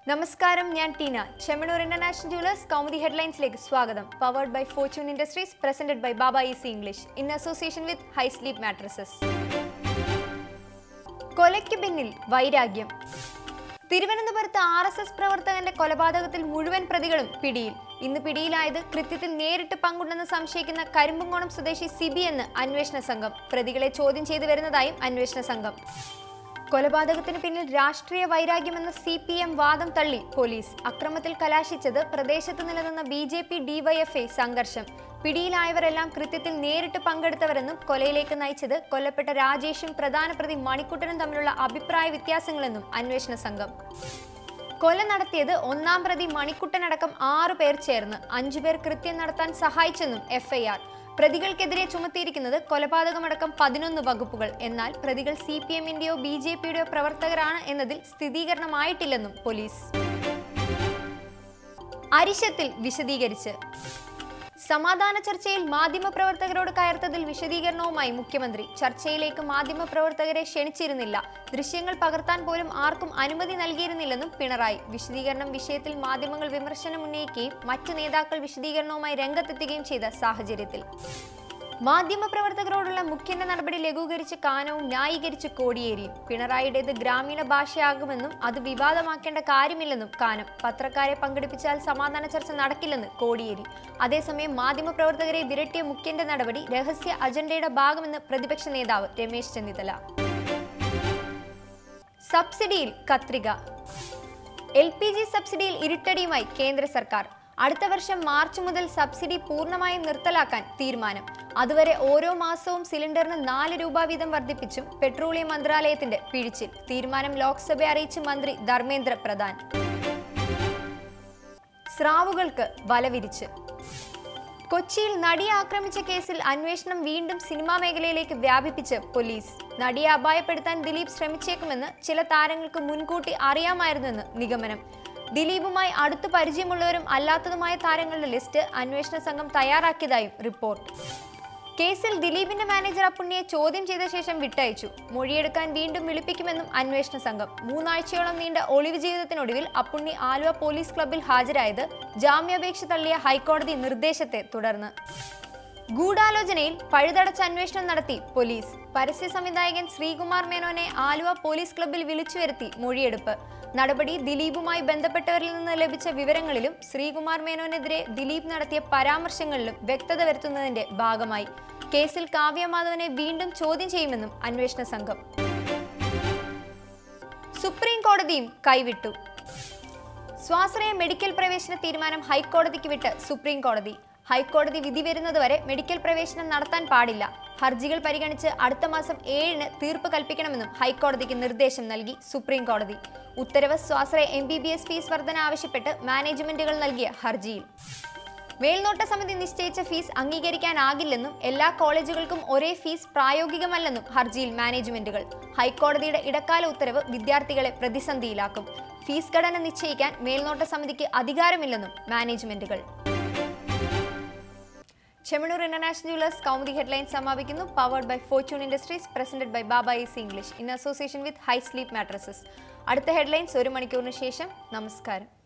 നമസ്കാരം ഞാൻ Teena Chemmanur international jewellers Kaumudi ഹെഡ്ലൈൻസിലേക്ക് സ്വാഗതം powered by fortune industries presented by Baba easy English in association with high sleep mattresses കൊലയ്ക്ക് പിന്നിൽ വൈരാഗ്യം തിരുവനന്തപുരത്ത് ആർ എസ് എസ് പ്രവർത്തകന്റെ കൊലപാതകത്തിൽ മുഴുവൻ പ്രതികളും പിടിയിൽ ഇന്ന് പിടിയിലായത് കൃത്യത്തിൽ നേരിട്ട് പങ്കുണ്ടെന്ന് സംശയിക്കുന്ന കരിമ്പുങ്കോണം സ്വദേശി സിബി എന്ന് അന്വേഷണ സംഘം പ്രതികളെ ചോദ്യം ചെയ്തു വരുന്നതായും അന്വേഷണ സംഘം കൊലപാതകത്തിന് പിന്നിൽ രാഷ്ട്രീയ വൈരാഗ്യമെന്ന സി പി എം വാദം തള്ളി പോലീസ് അക്രമത്തിൽ കലാശിച്ചത് പ്രദേശത്ത് നിലനിന്ന ബി ജെ പി ഡിവൈഎഫ്ഐ സംഘർഷം പിടിയിലായവരെല്ലാം കൃത്യത്തിൽ നേരിട്ട് പങ്കെടുത്തവരെന്നും കൊലയിലേക്ക് നയിച്ചത് കൊല്ലപ്പെട്ട രാജേഷും പ്രധാന പ്രതി മണിക്കുട്ടനും തമ്മിലുള്ള അഭിപ്രായ വ്യത്യാസങ്ങളെന്നും അന്വേഷണ സംഘം കൊല നടത്തിയത് ഒന്നാം പ്രതി മണിക്കുട്ടനടക്കം ആറു പേർ ചേർന്ന് അഞ്ചുപേർ കൃത്യം നടത്താൻ സഹായിച്ചെന്നും എഫ്ഐആർ പ്രതികൾക്കെതിരെ ചുമത്തിയിരിക്കുന്നത് കൊലപാതകമടക്കം പതിനൊന്ന് വകുപ്പുകൾ എന്നാൽ പ്രതികൾ സി പി എമ്മിന്റെയോ ബി ജെ പിയുടെയോ പ്രവർത്തകരാണ് എന്നതിൽ സ്ഥിരീകരണമായിട്ടില്ലെന്നും പോലീസ് അരിശത്തിൽ വിശദീകരിച്ച് സമാധാന ചർച്ചയിൽ മാധ്യമപ്രവർത്തകരോട് കയർത്തതിൽ വിശദീകരണവുമായി മുഖ്യമന്ത്രി ചർച്ചയിലേക്ക് മാധ്യമപ്രവർത്തകരെ ക്ഷണിച്ചിരുന്നില്ല ദൃശ്യങ്ങൾ പകർത്താൻ പോലും ആർക്കും അനുമതി നൽകിയിരുന്നില്ലെന്നും പിണറായി വിശദീകരണം വിഷയത്തിൽ മാധ്യമങ്ങൾ വിമർശനം ഉന്നയിക്കുകയും മറ്റ് നേതാക്കൾ വിശദീകരണവുമായി രംഗത്തെത്തുകയും ചെയ്ത സാഹചര്യത്തിൽ മാധ്യമപ്രവർത്തകരോടുള്ള മുഖ്യന്റെ നടപടി ലഘൂകരിച്ച് കാനവും ന്യായീകരിച്ച് കോടിയേരിയും പിണറായിയുടേത് ഗ്രാമീണ ഭാഷയാകുമെന്നും അത് വിവാദമാക്കേണ്ട കാര്യമില്ലെന്നും കാനം പത്രക്കാരെ പങ്കെടുപ്പിച്ചാൽ സമാധാന ചർച്ച നടക്കില്ലെന്ന് കോടിയേരി അതേസമയം മാധ്യമപ്രവർത്തകരെ വിരട്ടിയ മുഖ്യന്റെ നടപടി രഹസ്യ അജണ്ടയുടെ ഭാഗമെന്ന് പ്രതിപക്ഷ നേതാവ് രമേശ് ചെന്നിത്തല സബ്സിഡിയിൽ കത്രിക എൽ പി ജി സബ്സിഡിയിൽ ഇരുട്ടടിയുമായി കേന്ദ്ര സർക്കാർ അടുത്ത വർഷം മാർച്ച് മുതൽ സബ്സിഡി പൂർണ്ണമായും നിർത്തലാക്കാൻ തീരുമാനം അതുവരെ ഓരോ മാസവും സിലിണ്ടറിന് നാല് രൂപ വീതം വർദ്ധിപ്പിച്ചും പെട്രോളിയം മന്ത്രാലയത്തിന്റെ പിഴിച്ചിൽ തീരുമാനം ലോക്സഭയെ അറിയിച്ച് മന്ത്രി ധർമ്മേന്ദ്ര പ്രധാൻ സ്രാവുകൾക്ക് വലവിരിച്ച് കൊച്ചിയിൽ നടിയെ ആക്രമിച്ച കേസിൽ അന്വേഷണം വീണ്ടും സിനിമാ മേഖലയിലേക്ക് വ്യാപിപ്പിച്ച് പോലീസ് നടിയെ അപായപ്പെടുത്താൻ ദിലീപ് ശ്രമിച്ചേക്കുമെന്ന് ചില താരങ്ങൾക്ക് മുൻകൂട്ടി അറിയാമായിരുന്നെന്ന് നിഗമനം ദിലീപുമായി അടുത്തു പരിചയമുള്ളവരും അല്ലാത്തതുമായ താരങ്ങളുടെ ലിസ്റ്റ് അന്വേഷണ സംഘം തയ്യാറാക്കിയതായും റിപ്പോർട്ട് കേസിൽ ദിലീപിന്റെ മാനേജർ അപ്പുണ്ണിയെ ചോദ്യം ചെയ്ത ശേഷം വിട്ടയച്ചു മൊഴിയെടുക്കാൻ വീണ്ടും വിളിപ്പിക്കുമെന്നും അന്വേഷണ സംഘം മൂന്നാഴ്ചയോളം നീണ്ട ഒളിവ് ജീവിതത്തിനൊടുവിൽ അപ്പുണ്ണി ആലുവ പോലീസ് ക്ലബ്ബിൽ ഹാജരായത് ജാമ്യാപേക്ഷ തള്ളിയ ഹൈക്കോടതി നിർദ്ദേശത്തെ തുടർന്ന് ഗൂഢാലോചനയിൽ പഴുതടച്ച അന്വേഷണം നടത്തി പോലീസ് പരസ്യ സംവിധായകൻ ശ്രീകുമാർ മേനോനെ ആലുവ പോലീസ് ക്ലബ്ബിൽ വിളിച്ചു വരുത്തി മൊഴിയെടുപ്പ് നടപടി ദിലീപുമായി ബന്ധപ്പെട്ടവരിൽ നിന്ന് ലഭിച്ച വിവരങ്ങളിലും ശ്രീകുമാർ മേനോനെതിരെ ദിലീപ് നടത്തിയ പരാമർശങ്ങളിലും വ്യക്തത വരുത്തുന്നതിന്റെ ഭാഗമായി കേസിൽ കാവ്യ മാധവനെ വീണ്ടും ചോദ്യം ചെയ്യുമെന്നും അന്വേഷണ സംഘം സുപ്രീം കോടതിയും കൈവിട്ടു സ്വാശ്രയ മെഡിക്കൽ പ്രവേശന തീരുമാനം ഹൈക്കോടതിക്ക് വിട്ട് സുപ്രീം കോടതി ഹൈക്കോടതി വിധി വരുന്നതുവരെ മെഡിക്കൽ പ്രവേശനം നടത്താൻ പാടില്ല ഹർജികൾ പരിഗണിച്ച് അടുത്ത മാസം ഏഴിന് തീർപ്പ് കൽപ്പിക്കണമെന്നും ഹൈക്കോടതിക്ക് നിർദ്ദേശം നൽകി സുപ്രീം കോടതി ഉത്തരവ് സ്വാശ്രയ M B B S fees വർധന ആവശ്യപ്പെട്ട് മാനേജ്മെന്റുകൾ നൽകിയ ഹർജിയിൽ മേൽനോട്ട സമിതി നിശ്ചയിച്ച ഫീസ് അംഗീകരിക്കാനാകില്ലെന്നും എല്ലാ കോളേജുകൾക്കും ഒരേ ഫീസ് പ്രായോഗികമല്ലെന്നും ഹർജിയിൽ മാനേജ്മെന്റുകൾ ഹൈക്കോടതിയുടെ ഇടക്കാല ഉത്തരവ് വിദ്യാർത്ഥികളെ പ്രതിസന്ധിയിലാക്കും ഫീസ് ഘടന നിശ്ചയിക്കാൻ മേൽനോട്ട സമിതിക്ക് അധികാരമില്ലെന്നും മാനേജ്മെന്റുകൾ Chemmanur international jewellers Kaumudi headline സമാപിക്കുന്നു powered by fortune industries presented by Baba easy English in association with high sleep mattresses അടുത്ത ഹെഡ്ലൈൻസ് ഒരു മണിക്കൂറിന് ശേഷം നമസ്കാരം